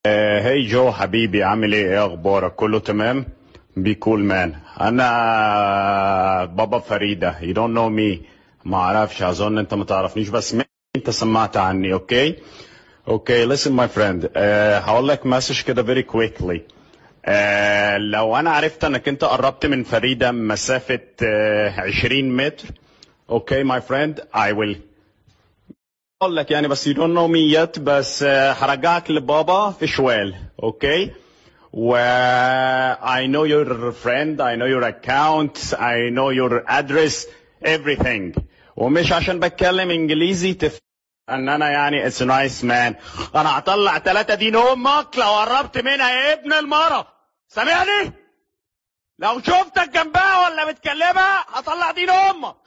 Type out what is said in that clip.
هي جو حبيبي عامل ايه ايه اخبارك كله تمام بي كول مان انا بابا فريدة you don't know me ما اعرفش اظن انت ما تعرفنيش بس مين انت سمعت عني اوكي اوكي listen my friend uh, هقول لك مسج كده very quickly uh, لو انا عرفت انك انت قربت من فريدة مسافة uh, 20 متر اوكي my friend I will اقول لك يعني بس you don't know me yet بس آه، هرجعك لبابا في شوال اوكي و I know your friend I know your account I know your address everything ومش عشان بتكلم انجليزي تف ان انا يعني it's a nice man انا هطلع ثلاثة دين امك لو قربت منها يا ابن المرة سامعني لو شفتك جنبها ولا بتكلمها هطلع دين امك